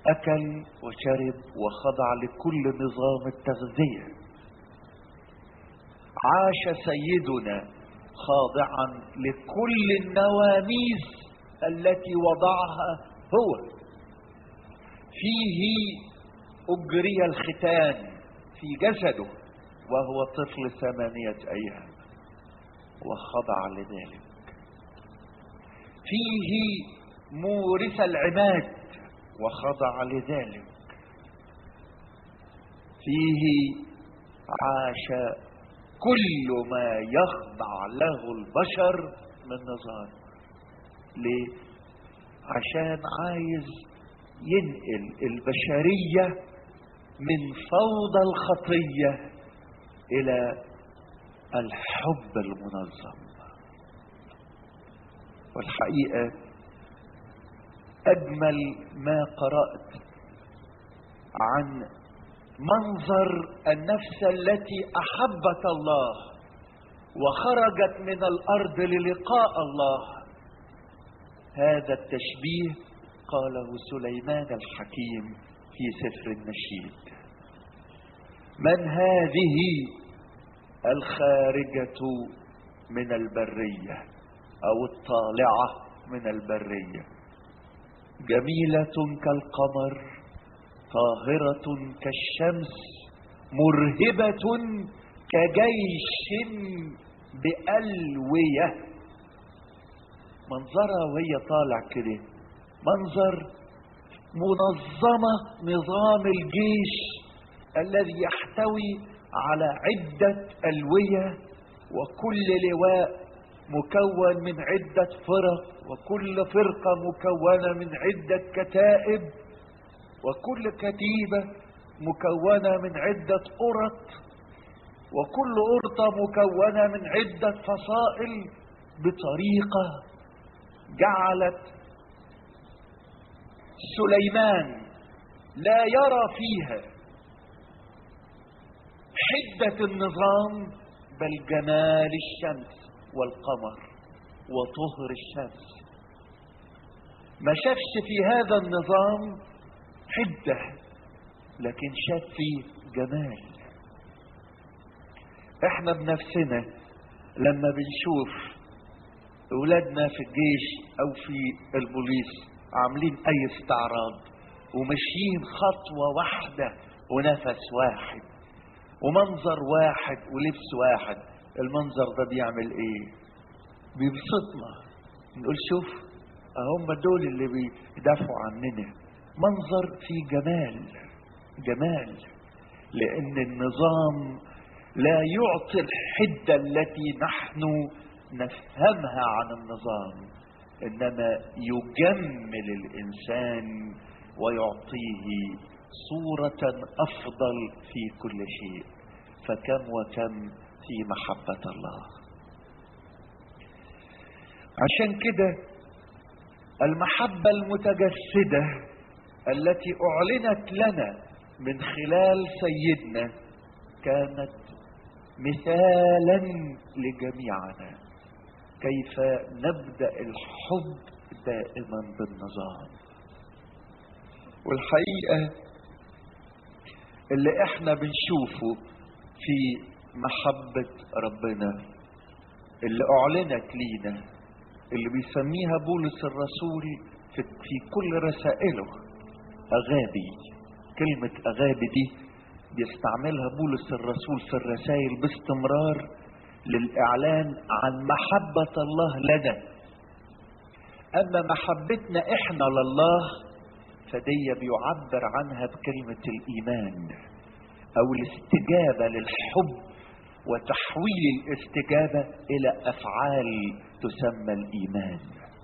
اكل وشرب وخضع لكل نظام التغذيه عاش سيدنا خاضعا لكل النواميس التي وضعها هو فيه اجري الختان في جسده وهو طفل ثمانيه ايام وخضع لذلك فيه مورث العماد وخضع لذلك فيه عاش كل ما يخضع له البشر من نظام ليه عشان عايز ينقل البشرية من فوضى الخطية إلى الحب المنظم والحقيقة أجمل ما قرأت عن منظر النفس التي أحبت الله وخرجت من الأرض للقاء الله هذا التشبيه قاله سليمان الحكيم في سفر النشيد من هذه الخارجة من البرية أو الطالعة من البرية جميلة كالقمر طاهرة كالشمس مرهبة كجيش بألوية منظرها وهي طالع كده منظر منظمة نظام الجيش الذي يحتوي على عدة ألوية وكل لواء مكون من عدة فرق وكل فرقة مكونة من عدة كتائب وكل كتيبة مكونة من عدة أرط وكل أرطة مكونة من عدة فصائل بطريقة جعلت سليمان لا يرى فيها حدة النظام بل جمال الشمس والقمر وطهر الشمس ما شافش في هذا النظام حدة لكن شاف فيه جمال احنا بنفسنا لما بنشوف اولادنا في الجيش او في البوليس عاملين اي استعراض وماشيين خطوة واحدة ونفس واحد ومنظر واحد ولبس واحد المنظر ده بيعمل ايه بيبسطنا نقول شوف هم دول اللي بيدافعوا عننا منظر فيه جمال جمال لان النظام لا يعطي الحدة التي نحن نفهمها عن النظام انما يجمل الانسان ويعطيه صورة افضل في كل شيء فكم وكم في محبة الله عشان كده المحبة المتجسدة التي اعلنت لنا من خلال سيدنا كانت مثالا لجميعنا كيف نبدا الحب دائما بالنظام والحقيقه اللي احنا بنشوفه في محبه ربنا اللي اعلنت لينا اللي بيسميها بولس الرسول في, في كل رسائله اغابي كلمه اغابي دي بيستعملها بولس الرسول في الرسائل باستمرار للاعلان عن محبه الله لنا اما محبتنا احنا لله فدي بيعبر عنها بكلمه الايمان او الاستجابه للحب وتحويل الاستجابه الى افعال تسمى الايمان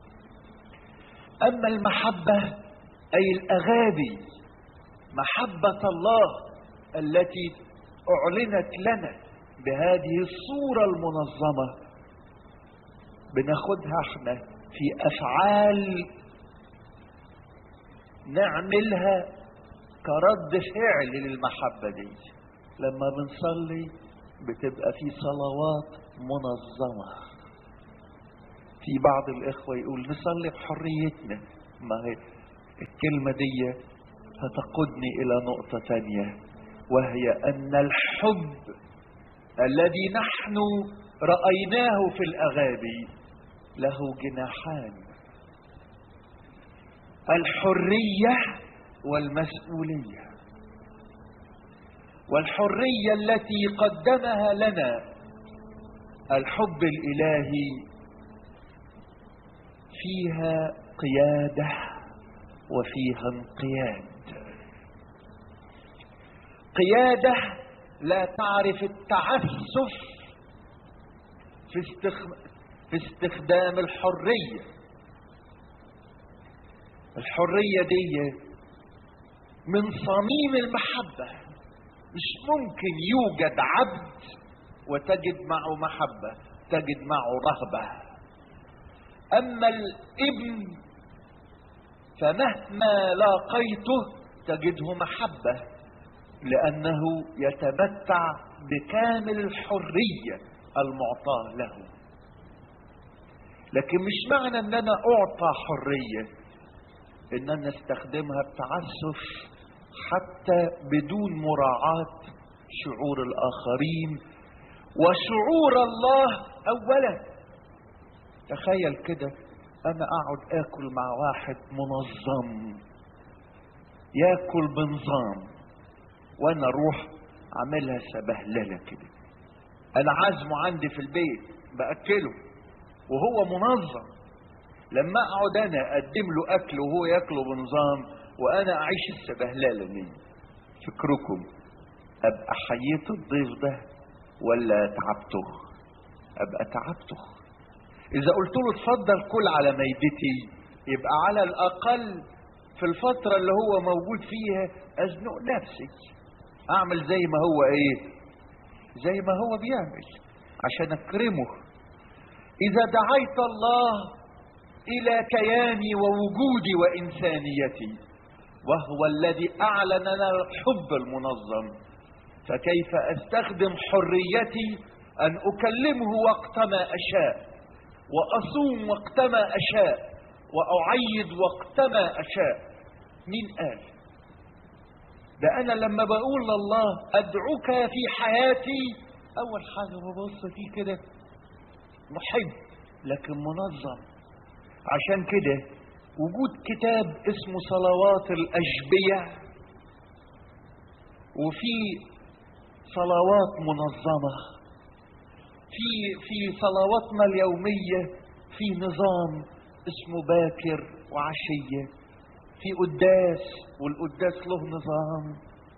اما المحبه اي الاغابي محبه الله التي اعلنت لنا بهذه الصوره المنظمه بناخدها احنا في افعال نعملها كرد فعل للمحبه دي لما بنصلي بتبقى في صلوات منظمه في بعض الاخوه يقول نصلي بحريتنا ما هي الكلمه دي فتقودني الى نقطة تانية وهي ان الحب الذي نحن رأيناه في الاغابي له جناحان الحرية والمسؤولية والحرية التي قدمها لنا الحب الالهي فيها قياده وفيها انقياد قياده لا تعرف التعسف في, استخ... في استخدام الحريه الحريه دي من صميم المحبه مش ممكن يوجد عبد وتجد معه محبه تجد معه رهبه اما الابن فمهما لاقيته تجده محبه لانه يتمتع بكامل الحريه المعطاه له لكن مش معنى ان انا اعطى حريه ان انا استخدمها بتعسف حتى بدون مراعاه شعور الاخرين وشعور الله اولا تخيل كده انا اقعد اكل مع واحد منظم ياكل بنظام وانا اروح عاملها سبهلله كده انا عازمه عندي في البيت باكله وهو منظم لما اقعد انا اقدم له اكل وهو ياكله بنظام وانا اعيش السبهلله دي فكركم ابقى حييت الضيف ده ولا تعبته ابقى تعبته اذا قلت له اتفضل كل على ميدتي يبقى على الاقل في الفترة اللي هو موجود فيها ازنق نفسي اعمل زي ما هو ايه زي ما هو بيعمل عشان اكرمه اذا دعيت الله الى كياني ووجودي وانسانيتي وهو الذي اعلن لنا الحب المنظم فكيف استخدم حريتي ان اكلمه وقتما اشاء واصوم وقتما اشاء واعيد وقتما اشاء مين قال ده انا لما بقول لله ادعوك في حياتي اول حاجه ببص فيه كده محب لكن منظم عشان كده وجود كتاب اسمه صلوات الاجبيه وفي صلوات منظمه في في صلواتنا اليوميه في نظام اسمه باكر وعشيه في قداس والقداس له نظام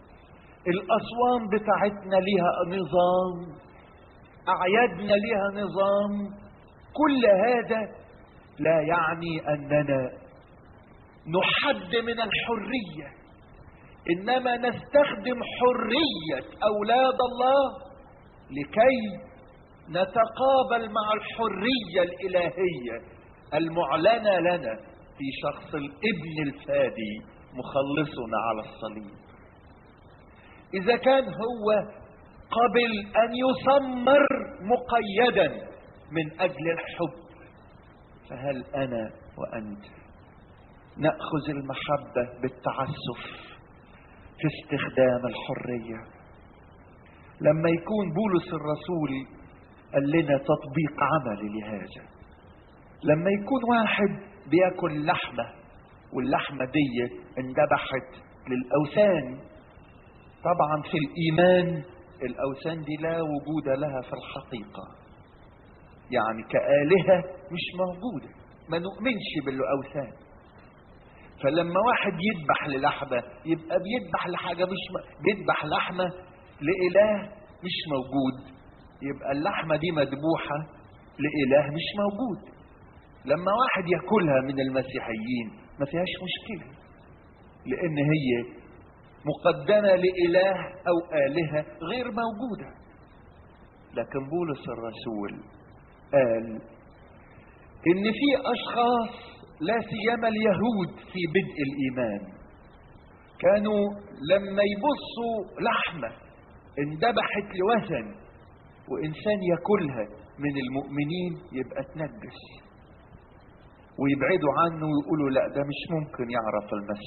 الاصوام بتاعتنا ليها نظام اعيادنا ليها نظام كل هذا لا يعني اننا نحد من الحريه انما نستخدم حريه اولاد الله لكي نتقابل مع الحريه الالهيه المعلنه لنا في شخص الابن الفادي مخلصنا على الصليب اذا كان هو قبل ان يسمر مقيدا من اجل الحب فهل انا وانت ناخذ المحبه بالتعسف في استخدام الحريه لما يكون بولس الرسول قال لنا تطبيق عملي لهذا لما يكون واحد بياكل لحمه واللحمه دي اندبحت للاوثان طبعا في الايمان الاوثان دي لا وجود لها في الحقيقه يعني كالهه مش موجوده ما نؤمنش بالاوثان فلما واحد يذبح للحمه يبقى بيذبح لحاجه مش م... بيذبح لحمه لاله مش موجود يبقى اللحمه دي مذبوحه لاله مش موجود لما واحد ياكلها من المسيحيين ما فيهاش مشكله لان هي مقدمه لاله او الهه غير موجوده لكن بولس الرسول قال ان في اشخاص لا سيما اليهود في بدء الايمان كانوا لما يبصوا لحمه اندبحت لوثن وانسان ياكلها من المؤمنين يبقى تنجس ويبعدوا عنه ويقولوا لا ده مش ممكن يعرف المسيح